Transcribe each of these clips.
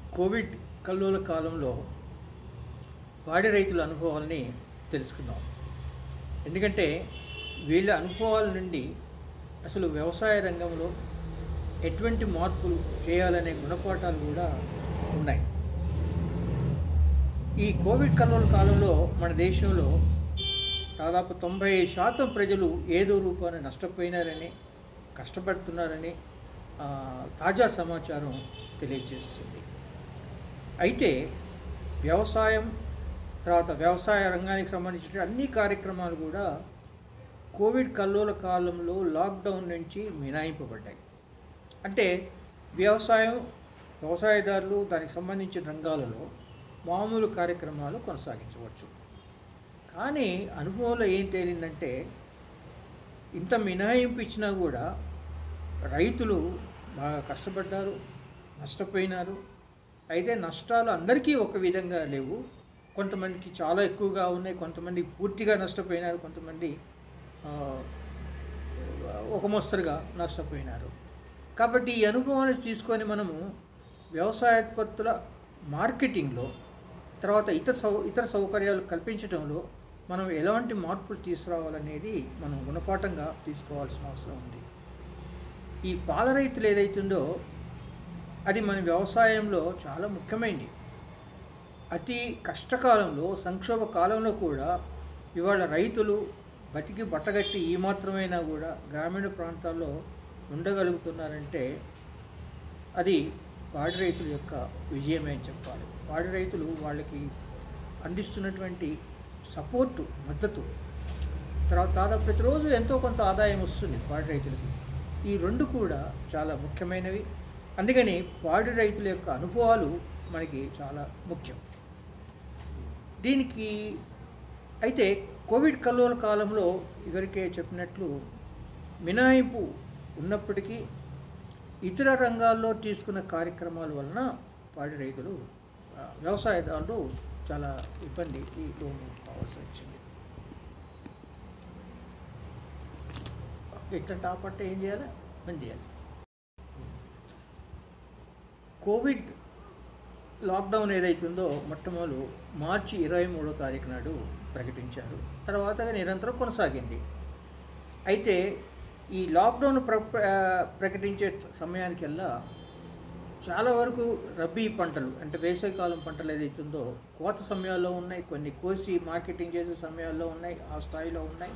Covid కల్లోల కాలంలో పాడి రైతుల అనుభవాల్ని తెలుసుకుందాం ఎందుకంటే వీళ్ళ అనుభవాల నుండి అసలు వ్యవసాయ రంగంలో ఎటువంటి మార్పులు చేయాలనే గుణపాఠాలు కూడా ఉన్నాయి ఈ కోవిడ్ కల్లోల కాలంలో మన దేశంలో దాదాపు తొంభై శాతం ప్రజలు ఏదో రూపాన నష్టపోయినారని కష్టపడుతున్నారని ఆ, తాజా సమాచారం తెలియజేస్తుంది అయితే వ్యవసాయం తర్వాత వ్యవసాయ రంగానికి సంబంధించిన అన్ని కార్యక్రమాలు కూడా కోవిడ్ కల్లోల కాలంలో లాక్డౌన్ నుంచి మినాయింపబడ్డాయి అంటే వ్యవసాయం వ్యవసాయదారులు దానికి సంబంధించిన రంగాలలో మామూలు కార్యక్రమాలు కొనసాగించవచ్చు కానీ అనుభవంలో ఏం తేలిందంటే ఇంత మినహాయింపు ఇచ్చినా కూడా రైతులు బాగా కష్టపడ్డారు నష్టపోయినారు అయితే నష్టాలు అందరికీ ఒక విధంగా లేవు కొంతమందికి చాలా ఎక్కువగా ఉన్నాయి కొంతమంది పూర్తిగా నష్టపోయినారు కొంతమంది ఆ, ఒక మోస్తరుగా నష్టపోయినారు కాబట్టి ఈ అనుభవాన్ని తీసుకొని మనము వ్యవసాయోత్పత్తుల మార్కెటింగ్లో తర్వాత ఇతర సౌ ఇతర సౌకర్యాలు కల్పించడంలో మనం ఎలాంటి మార్పులు తీసుకురావాలనేది మనం గుణపాఠంగా తీసుకోవాల్సిన అవసరం ఉంది ఈ పాల రైతులు ఏదైతుందో అది మన వ్యవసాయంలో చాలా ముఖ్యమైనది అతి కష్టకాలంలో సంక్షోభ కాలంలో కూడా ఇవాళ రైతులు బతికి బట్టగట్టి ఈ మాత్రమైనా కూడా గ్రామీణ ప్రాంతాల్లో ఉండగలుగుతున్నారంటే అది పాడి రైతుల యొక్క విజయమే అని చెప్పాలి పాడి రైతులు వాళ్ళకి అందిస్తున్నటువంటి సపోర్టు మద్దతు తర్వాత దాదాపు ప్రతిరోజు ఎంతో కొంత ఆదాయం వస్తుంది పాడి రైతులకి ఈ రెండు కూడా చాలా ముఖ్యమైనవి అందుకని పాడి రైతుల యొక్క అనుభవాలు మనకి చాలా ముఖ్యం దీనికి అయితే కోవిడ్ కల్లోల కాలంలో ఇవరికే చెప్పినట్లు మినాయింపు ఉన్నప్పటికీ ఇతర రంగాల్లో తీసుకున్న కార్యక్రమాల వలన పాడి రైతులు ఆ, వ్యవసాయదారులు చాలా ఇబ్బందికి లోను కావాల్సి వచ్చింది ఇట్లా టాప్ అంటే ఏం చేయాలి పని చేయాలి కోవిడ్ లాక్డౌన్ ఏదైతుందో మొట్టమొదలు మార్చి ఇరవై మూడో తారీఖు నాడు ప్రకటించారు తర్వాత నిరంతరం కొనసాగింది అయితే ఈ లాక్డౌన్ ప్ర ప్ర- ప్రకటించే సమయానికల్లా చాలా వరకు రబీ పంటలు అంటే వేసవికాలం పంటలు ఏదైతుందో కోత సమయాల్లో ఉన్నాయి కొన్ని కోసి మార్కెటింగ్ చేసే సమయాల్లో ఉన్నాయి ఆ స్థాయిలో ఉన్నాయి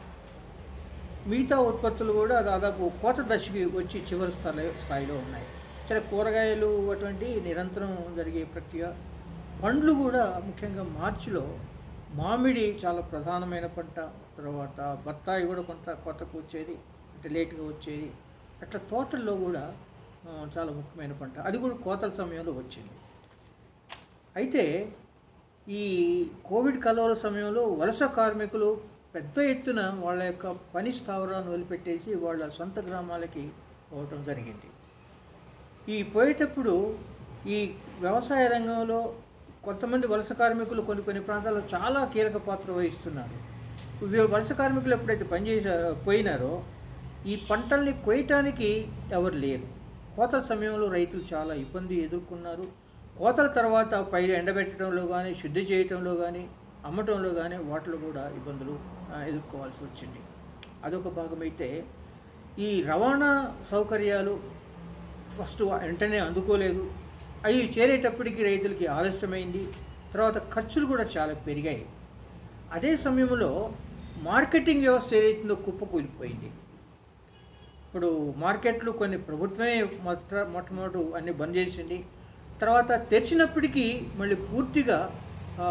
మిగతా ఉత్పత్తులు కూడా దాదాపు కోత దశకి వచ్చి చివరి స్థాయి స్థాయిలో ఉన్నాయి సరే కూరగాయలు అటువంటి నిరంతరం జరిగే ప్రక్రియ పండ్లు కూడా ముఖ్యంగా మార్చిలో మామిడి చాలా ప్రధానమైన పంట తర్వాత బత్తాయి కూడా కొంత కొత్తకు వచ్చేది అంటే లేటుగా వచ్చేది అట్లా తోటల్లో కూడా ఆ, చాలా ముఖ్యమైన పంట అది కూడా కోతల సమయంలో వచ్చింది అయితే ఈ కోవిడ్ కలవల సమయంలో వలస కార్మికులు పెద్ద ఎత్తున వాళ్ళ యొక్క పని స్థావరాన్ని వదిలిపెట్టేసి వాళ్ళ సొంత గ్రామాలకి పోవటం జరిగింది ఈ పోయేటప్పుడు ఈ వ్యవసాయ రంగంలో కొంతమంది వలస కార్మికులు కొన్ని కొన్ని ప్రాంతాల్లో చాలా కీలక పాత్ర వహిస్తున్నారు వీళ్ళు వలస కార్మికులు ఎప్పుడైతే పనిచేసారో పోయినారో ఈ పంటల్ని కోయటానికి ఎవరు లేరు కోతల సమయంలో రైతులు చాలా ఇబ్బంది ఎదుర్కొన్నారు కోతల తర్వాత పైరు ఎండబెట్టడంలో కానీ శుద్ధి చేయటంలో కానీ అమ్మటంలో కానీ వాటిలో కూడా ఇబ్బందులు ఆ, ఎదుర్కోవాల్సి వచ్చింది అదొక భాగమైతే ఈ రవాణా సౌకర్యాలు ఫస్ట్ వెంటనే అందుకోలేదు అవి చేరేటప్పటికి రైతులకి ఆలస్యమైంది తర్వాత ఖర్చులు కూడా చాలా పెరిగాయి అదే సమయంలో మార్కెటింగ్ వ్యవస్థ ఏదైతుందో కుప్పకూలిపోయింది ఇప్పుడు మార్కెట్లు కొన్ని ప్రభుత్వమే మొట్ట మొట్టమొదటి అన్ని బంద్ చేసింది తర్వాత తెరిచినప్పటికీ మళ్ళీ పూర్తిగా ఆ,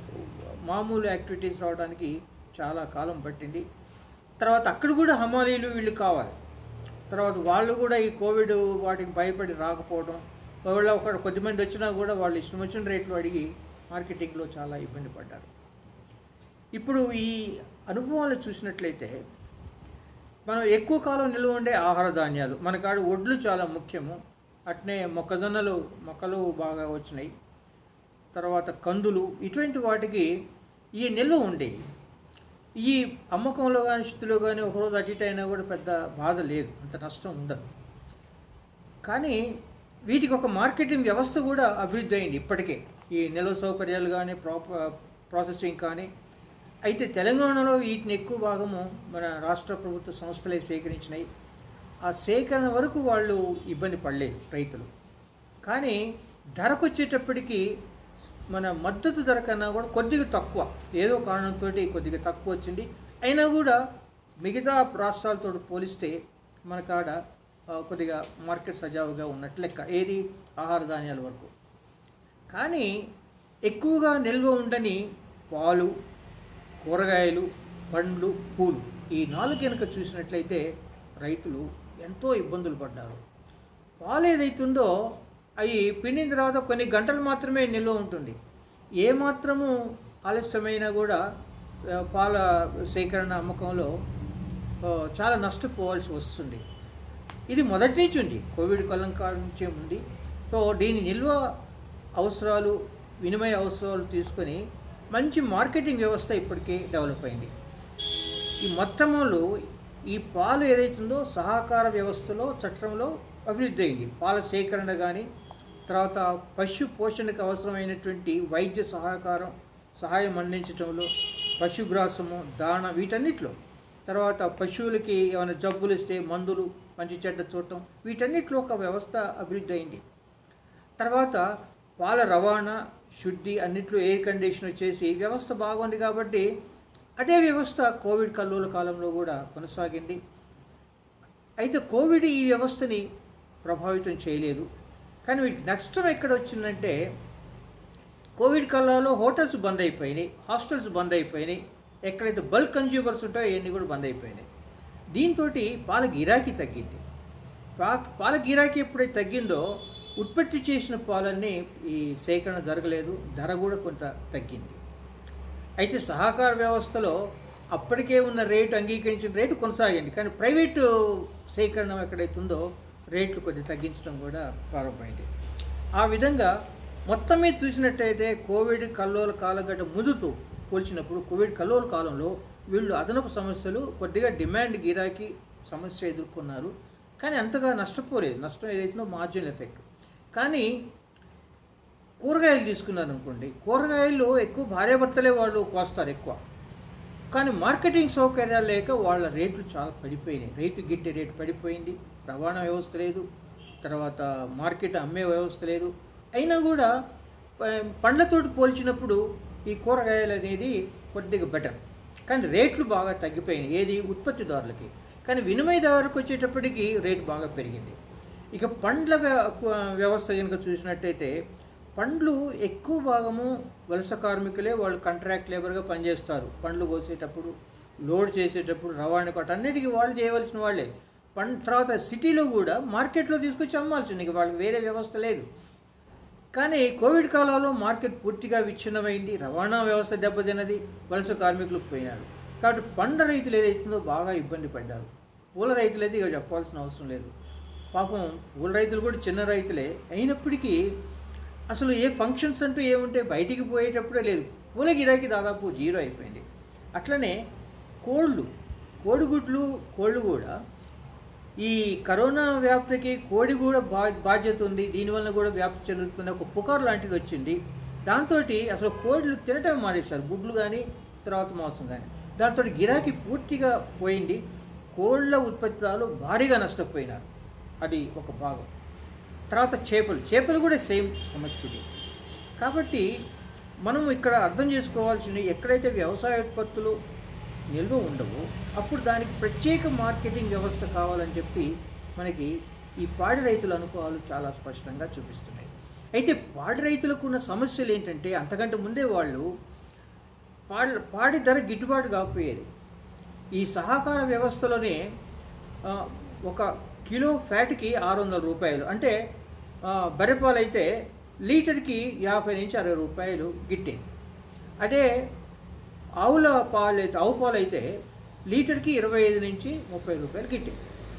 మామూలు యాక్టివిటీస్ రావడానికి చాలా కాలం పట్టింది తర్వాత అక్కడ కూడా హమాలీలు వీళ్ళు కావాలి తర్వాత వాళ్ళు కూడా ఈ కోవిడ్ వాటికి భయపడి రాకపోవడం ఒకవేళ ఒక కొద్దిమంది వచ్చినా కూడా వాళ్ళు ఇష్టం వచ్చిన రేట్లు అడిగి మార్కెటింగ్లో చాలా ఇబ్బంది పడ్డారు ఇప్పుడు ఈ అనుభవాలు చూసినట్లయితే మనం ఎక్కువ కాలం నిల్వ ఉండే ఆహార ధాన్యాలు మన కాడ ఒడ్లు చాలా ముఖ్యము అట్నే మొక్కజొన్నలు మొక్కలు బాగా వచ్చినాయి తర్వాత కందులు ఇటువంటి వాటికి ఈ నిల్వ ఉండేవి ఈ అమ్మకంలో కానీ స్థితిలో కానీ ఒకరోజు అటు ఇటు అయినా కూడా పెద్ద బాధ లేదు అంత నష్టం ఉండదు కానీ వీటికి ఒక మార్కెటింగ్ వ్యవస్థ కూడా అభివృద్ధి అయింది ఇప్పటికే ఈ నిల్వ సౌకర్యాలు కానీ ప్రాప ప్రాసెసింగ్ కానీ అయితే తెలంగాణలో వీటిని ఎక్కువ భాగము మన రాష్ట్ర ప్రభుత్వ సంస్థలే సేకరించినాయి ఆ సేకరణ వరకు వాళ్ళు ఇబ్బంది పడలేదు రైతులు కానీ ధరకు వచ్చేటప్పటికి మన మద్దతు ధర కన్నా కూడా కొద్దిగా తక్కువ ఏదో కారణంతో కొద్దిగా తక్కువ వచ్చింది అయినా కూడా మిగతా రాష్ట్రాలతో పోలిస్తే మన కాడ ఆ, కొద్దిగా మార్కెట్ సజావుగా ఉన్నట్టు లెక్క ఏది ఆహార ధాన్యాల వరకు కానీ ఎక్కువగా నిల్వ ఉండని పాలు కూరగాయలు పండ్లు పూలు ఈ నాలుగు కనుక చూసినట్లయితే రైతులు ఎంతో ఇబ్బందులు పడ్డారు పాలు ఏదైతుందో అవి పిండిన తర్వాత కొన్ని గంటలు మాత్రమే నిల్వ ఉంటుంది ఏ మాత్రము ఆలస్యమైనా కూడా ఆ, పాల సేకరణ అమ్మకంలో ఆ, చాలా నష్టపోవాల్సి వస్తుంది ఇది మొదటి నుంచి ఉంది కోవిడ్ కాలం కాలం నుంచే ఉంది సో దీని నిల్వ అవసరాలు వినిమయ అవసరాలు తీసుకొని మంచి మార్కెటింగ్ వ్యవస్థ ఇప్పటికే డెవలప్ అయింది ఈ మొత్తములు ఈ పాలు ఏదైతుందో సహకార వ్యవస్థలో చట్టంలో అభివృద్ధి అయింది పాల సేకరణ కానీ తర్వాత పశు పోషణకు అవసరమైనటువంటి వైద్య సహకారం సహాయం అందించడంలో పశుగ్రాసము దాణ వీటన్నిటిలో తర్వాత పశువులకి ఏమైనా జబ్బులు ఇస్తే మందులు మంచి చెడ్డ చూడటం వీటన్నిటిలో ఒక వ్యవస్థ అభివృద్ధి అయింది తర్వాత పాల రవాణా శుద్ధి అన్నిట్లో ఎయిర్ కండిషనర్ చేసి వ్యవస్థ బాగుంది కాబట్టి అదే వ్యవస్థ కోవిడ్ కల్లోల కాలంలో కూడా కొనసాగింది అయితే కోవిడ్ ఈ వ్యవస్థని ప్రభావితం చేయలేదు కానీ వీటికి నష్టం ఎక్కడ వచ్చిందంటే కోవిడ్ కాలంలో హోటల్స్ బంద్ అయిపోయినాయి హాస్టల్స్ బంద్ అయిపోయినాయి ఎక్కడైతే బల్క్ కన్జ్యూమర్స్ ఉంటాయో ఇవన్నీ కూడా బంద్ అయిపోయినాయి దీంతో పాల గిరాకీ తగ్గింది పా- పాల గిరాకీ ఎప్పుడైతే తగ్గిందో ఉత్పత్తి చేసిన పాలన్నీ ఈ సేకరణ జరగలేదు ధర కూడా కొంత తగ్గింది అయితే సహకార వ్యవస్థలో అప్పటికే ఉన్న రేటు అంగీకరించిన రేటు కొనసాగింది కానీ ప్రైవేటు సేకరణ ఎక్కడైతుందో రేట్లు కొద్దిగా తగ్గించడం కూడా ప్రారంభమైంది ఆ విధంగా మొత్తం మీద చూసినట్టయితే కోవిడ్ కల్లోల కాలగట్ట ముదుతూ పోల్చినప్పుడు కోవిడ్ కల్లోల కాలంలో వీళ్ళు అదనపు సమస్యలు కొద్దిగా డిమాండ్ గిరాకీ సమస్య ఎదుర్కొన్నారు కానీ అంతగా నష్టపోలేదు నష్టం ఏదైతుందో మార్జిన్ ఎఫెక్ట్ కానీ కూరగాయలు తీసుకున్నారు అనుకోండి కూరగాయలు ఎక్కువ భార్యాభర్తలే వాళ్ళు కోస్తారు ఎక్కువ కానీ మార్కెటింగ్ సౌకర్యాలు లేక వాళ్ళ రేట్లు చాలా పడిపోయినాయి రైతు గిట్టే రేటు పడిపోయింది రవాణా వ్యవస్థ లేదు తర్వాత మార్కెట్ అమ్మే వ్యవస్థ లేదు అయినా కూడా ప- పండ్లతోటి పోల్చినప్పుడు ఈ కూరగాయలు అనేది కొద్దిగా బెటర్ కానీ రేట్లు బాగా తగ్గిపోయినాయి ఏది ఉత్పత్తిదారులకి కానీ వినిమయదారులకు వచ్చేటప్పటికి రేటు బాగా పెరిగింది ఇక పండ్ల వ్య- వ్యవస్థ కనుక చూసినట్టయితే పండ్లు ఎక్కువ భాగము వలస కార్మికులే వాళ్ళు కాంట్రాక్ట్ లేబర్గా పనిచేస్తారు పండ్లు కోసేటప్పుడు లోడ్ చేసేటప్పుడు రవాణా కొట్ట అన్నిటికీ వాళ్ళు చేయవలసిన వాళ్ళే పండ్ తర్వాత సిటీలో కూడా మార్కెట్లో తీసుకొచ్చి అమ్మాల్సింది ఇక వాళ్ళకి వేరే వ్యవస్థ లేదు కానీ కోవిడ్ కాలంలో మార్కెట్ పూర్తిగా విచ్ఛిన్నమైంది రవాణా వ్యవస్థ దెబ్బతిన్నది వలస కార్మికులు పోయినారు కాబట్టి పండ్ల రైతులు ఏదైతుందో బాగా ఇబ్బంది పడ్డారు పూల రైతులు అయితే ఇక చెప్పాల్సిన అవసరం లేదు పాపం పూల రైతులు కూడా చిన్న రైతులే అయినప్పటికీ అసలు ఏ ఫంక్షన్స్ అంటూ ఏముంటే బయటికి పోయేటప్పుడే లేదు పూల గిరాకీ దాదాపు జీరో అయిపోయింది అట్లనే కోళ్ళు కోడిగుడ్లు కోళ్ళు కూడా ఈ కరోనా వ్యాప్తికి కోడి కూడా బా బాధ్యత ఉంది దీనివల్ల కూడా వ్యాప్తి చెందుతున్న ఒక పుకార్ లాంటిది వచ్చింది దాంతో అసలు కోళ్ళు తినటం మానేశారు గుడ్లు కానీ తర్వాత మాంసం కానీ దాంతో గిరాకీ పూర్తిగా పోయింది కోళ్ళ ఉత్పత్తిదారులు భారీగా నష్టపోయినారు అది ఒక భాగం తర్వాత చేపలు చేపలు కూడా సేమ్ సమస్య ఇది కాబట్టి మనం ఇక్కడ అర్థం చేసుకోవాల్సింది ఎక్కడైతే వ్యవసాయ ఉత్పత్తులు నిల్వ ఉండవు అప్పుడు దానికి ప్రత్యేక మార్కెటింగ్ వ్యవస్థ కావాలని చెప్పి మనకి ఈ పాడి రైతుల అనుభవాలు చాలా స్పష్టంగా చూపిస్తున్నాయి అయితే పాడి రైతులకు ఉన్న సమస్యలు ఏంటంటే అంతకంటే ముందే వాళ్ళు పాడి పాడి ధర గిట్టుబాటు కాకపోయేది ఈ సహకార వ్యవస్థలోనే ఆ, ఒక కిలో ఫ్యాట్కి ఆరు వందల రూపాయలు అంటే ఆ, బర్రెపాలు అయితే లీటర్కి యాభై నుంచి అరవై రూపాయలు గిట్టే అదే ఆవుల పాలు అయితే ఆవు పాలు అయితే లీటర్కి ఇరవై ఐదు నుంచి ముప్పై రూపాయలు గిట్టే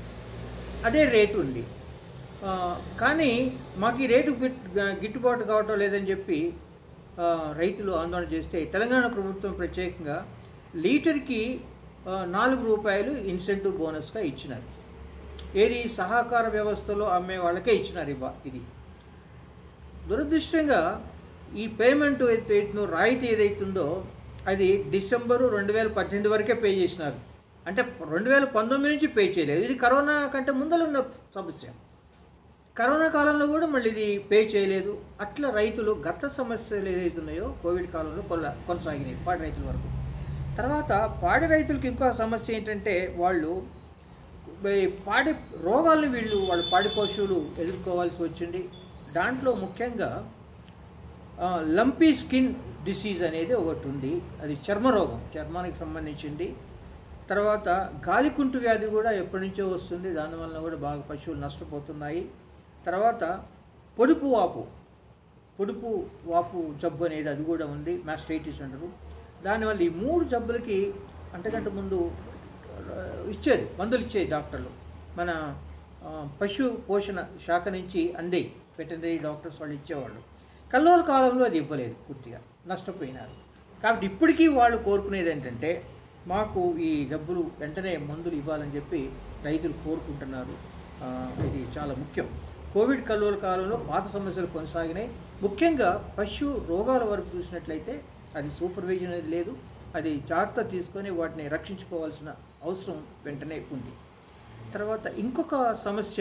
అదే రేటు ఉంది ఆ, కానీ మాకు ఈ రేటు గిట్- గిట్టుబాటు కావటం లేదని చెప్పి ఆ, రైతులు ఆందోళన చేస్తే తెలంగాణ ప్రభుత్వం ప్రత్యేకంగా లీటర్కి ఆ, నాలుగు రూపాయలు ఇన్సెంటివ్ బోనస్గా ఇచ్చినారు ఏది సహకార వ్యవస్థలో అమ్మే వాళ్ళకే ఇచ్చినారు ఇవ్వ ఇది దురదృష్టంగా ఈ పేమెంట్ ఏదైతే రాయితీ ఏదైతుందో అది డిసెంబరు రెండు వేల పద్దెనిమిది వరకే పే చేసినారు అంటే రెండు వేల పంతొమ్మిది నుంచి పే చేయలేదు ఇది కరోనా కంటే ముందర ఉన్న సమస్య కరోనా కాలంలో కూడా మళ్ళీ ఇది పే చేయలేదు అట్లా రైతులు గత సమస్యలు ఏదైతున్నాయో కోవిడ్ కాలంలో కొల్ల కొనసాగినాయి పాడి రైతుల వరకు తర్వాత పాడి రైతులకి ఇంకో సమస్య ఏంటంటే వాళ్ళు ఈ పాడి రోగాలను వీళ్ళు వాళ్ళ పాడి పశువులు ఎదుర్కోవాల్సి వచ్చింది దాంట్లో ముఖ్యంగా లంపీ స్కిన్ డిసీజ్ అనేది ఒకటి ఉంది అది చర్మ రోగం చర్మానికి సంబంధించింది తర్వాత గాలికుంటు వ్యాధి కూడా ఎప్పటి నుంచో వస్తుంది దానివల్ల కూడా బాగా పశువులు నష్టపోతున్నాయి తర్వాత పొడుపు వాపు పొడుపు వాపు జబ్బు అనేది అది కూడా ఉంది మ్యాస్టైటిస్ అంటారు దానివల్ల ఈ మూడు జబ్బులకి అంతకంటే ముందు ఆ, ఇచ్చేది మందులు ఇచ్చేది డాక్టర్లు మన ఆ, పశు పోషణ శాఖ నుంచి అందే వెటనరీ డాక్టర్స్ వాళ్ళు ఇచ్చేవాళ్ళు కల్లోల కాలంలో అది ఇవ్వలేదు పూర్తిగా నష్టపోయినారు కాబట్టి ఇప్పటికీ వాళ్ళు కోరుకునేది ఏంటంటే మాకు ఈ జబ్బులు వెంటనే మందులు ఇవ్వాలని చెప్పి రైతులు కోరుకుంటున్నారు ఆ, ఇది చాలా ముఖ్యం కోవిడ్ కల్లోల కాలంలో పాత సమస్యలు కొనసాగినాయి ముఖ్యంగా పశు రోగాల వరకు చూసినట్లయితే అది సూపర్విజన్ అనేది లేదు అది జాగ్రత్త తీసుకొని వాటిని రక్షించుకోవాల్సిన అవసరం వెంటనే ఉంది తర్వాత ఇంకొక సమస్య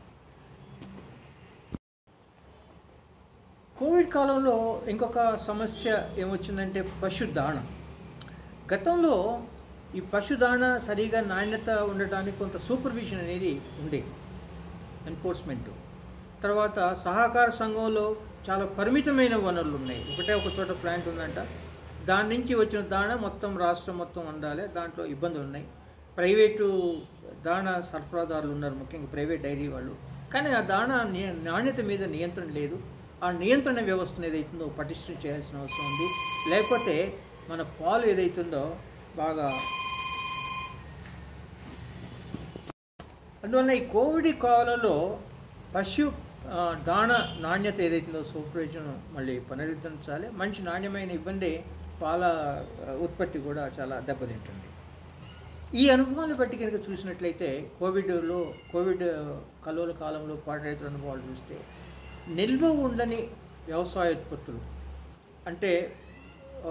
కోవిడ్ కాలంలో ఇంకొక సమస్య ఏమొచ్చిందంటే పశు దాణ గతంలో ఈ పశు దాణ సరిగా నాణ్యత ఉండటానికి కొంత సూపర్విజన్ అనేది ఉండేది ఎన్ఫోర్స్మెంట్ తర్వాత సహకార సంఘంలో చాలా పరిమితమైన వనరులు ఉన్నాయి ఒకటే ఒక చోట ప్లాంట్ ఉందంట దాని నుంచి వచ్చిన దాణ మొత్తం రాష్ట్రం మొత్తం ఉండాలి దాంట్లో ఇబ్బందులు ఉన్నాయి ప్రైవేటు దాణ సరఫరాదారులు ఉన్నారు ముఖ్యంగా ప్రైవేట్ డైరీ వాళ్ళు కానీ ఆ దాణ ని- నాణ్యత మీద నియంత్రణ లేదు ఆ నియంత్రణ వ్యవస్థను ఏదైతుందో పటిష్టం చేయాల్సిన అవసరం ఉంది లేకపోతే మన పాలు ఏదైతుందో బాగా అందువల్ల ఈ కోవిడ్ కాలంలో పశు ఆ, దాణ నాణ్యత ఏదైతుందో సూపర్విజన్ మళ్ళీ పునరుద్ధరించాలి మంచి నాణ్యమైన ఇబ్బంది పాల ఆ, ఉత్పత్తి కూడా చాలా దెబ్బతింటుంది ఈ అనుభవాన్ని బట్టి కనుక చూసినట్లయితే కోవిడ్లో కోవిడ్ కలోల కాలంలో పాడి రైతుల అనుభవాలు చూస్తే నిల్వ ఉండని వ్యవసాయ ఉత్పత్తులు అంటే ఆ,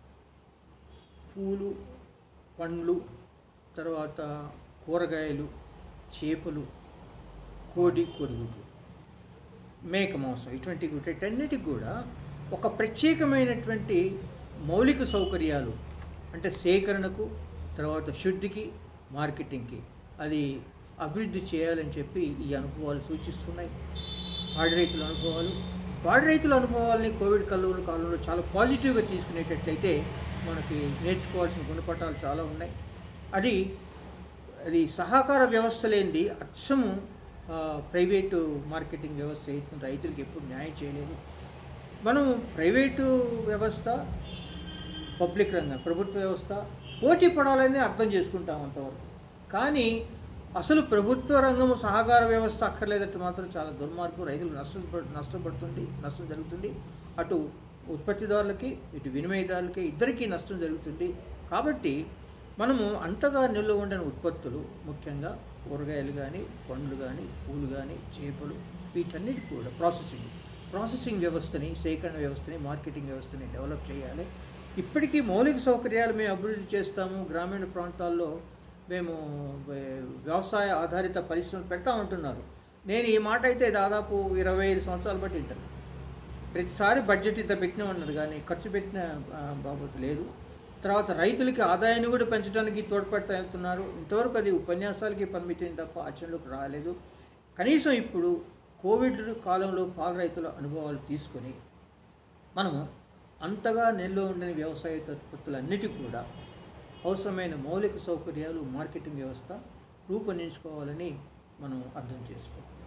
పూలు పండ్లు తర్వాత కూరగాయలు చేపలు కోడి కొడుగులు మేక మాంసం ఇటువంటి వీటన్నిటికి కూడా ఒక ప్రత్యేకమైనటువంటి మౌలిక సౌకర్యాలు అంటే సేకరణకు తర్వాత శుద్ధికి మార్కెటింగ్కి అది అభివృద్ధి చేయాలని చెప్పి ఈ అనుభవాలు సూచిస్తున్నాయి పాడి రైతుల అనుభవాలు పాడి రైతుల అనుభవాల్ని కోవిడ్ కల్లుల కాలంలో చాలా పాజిటివ్గా తీసుకునేటట్లయితే మనకి నేర్చుకోవాల్సిన గుణపటాలు చాలా ఉన్నాయి అది అది సహకార వ్యవస్థ లేనిది అచ్చము ఆ, ప్రైవేటు మార్కెటింగ్ వ్యవస్థ అయితే రైతులకు ఎప్పుడు న్యాయం చేయలేదు మనం ప్రైవేటు వ్యవస్థ పబ్లిక్ రంగం ప్రభుత్వ వ్యవస్థ పోటీ పడాలని అర్థం చేసుకుంటాం అంతవరకు కానీ అసలు ప్రభుత్వ రంగము సహకార వ్యవస్థ అక్కర్లేదంటే మాత్రం చాలా దుర్మార్గం రైతులు నష్టం పడు- నష్టపడుతుంది నష్టం జరుగుతుంది అటు ఉత్పత్తిదారులకి ఇటు వినిమయదారులకి ఇద్దరికీ నష్టం జరుగుతుంది కాబట్టి మనము అంతగా నిల్వ ఉండని ఉత్పత్తులు ముఖ్యంగా కూరగాయలు కానీ పండ్లు కానీ పూలు కానీ చేపలు వీటన్నిటి కూడా ప్రాసెసింగ్ ప్రాసెసింగ్ వ్యవస్థని సేకరణ వ్యవస్థని మార్కెటింగ్ వ్యవస్థని డెవలప్ చేయాలి ఇప్పటికీ మౌలిక సౌకర్యాలు మేము అభివృద్ధి చేస్తాము గ్రామీణ ప్రాంతాల్లో మేము వే- వ్యవసాయ ఆధారిత పరిశ్రమలు పెడతా ఉంటున్నారు నేను ఈ మాట అయితే దాదాపు ఇరవై ఐదు సంవత్సరాలు బట్టి వింటాను ప్రతిసారి బడ్జెట్ ఇంత పెట్టినామన్నారు కానీ ఖర్చు పెట్టిన ఆ, బాబత్ లేదు తర్వాత రైతులకి ఆదాయాన్ని కూడా పెంచడానికి తోడ్పడతా వెళ్తున్నారు ఇంతవరకు అది ఉపన్యాసాలకి పరిమితం తప్ప ఆచరణలోకి రాలేదు కనీసం ఇప్పుడు కోవిడ్ కాలంలో పాల రైతుల అనుభవాలు తీసుకొని మనము అంతగా నిల్వ ఉండని వ్యవసాయ ఉత్పత్తులన్నిటికీ కూడా అవసరమైన మౌలిక సౌకర్యాలు మార్కెటింగ్ వ్యవస్థ రూపొందించుకోవాలని మనం అర్థం చేసుకోవాలి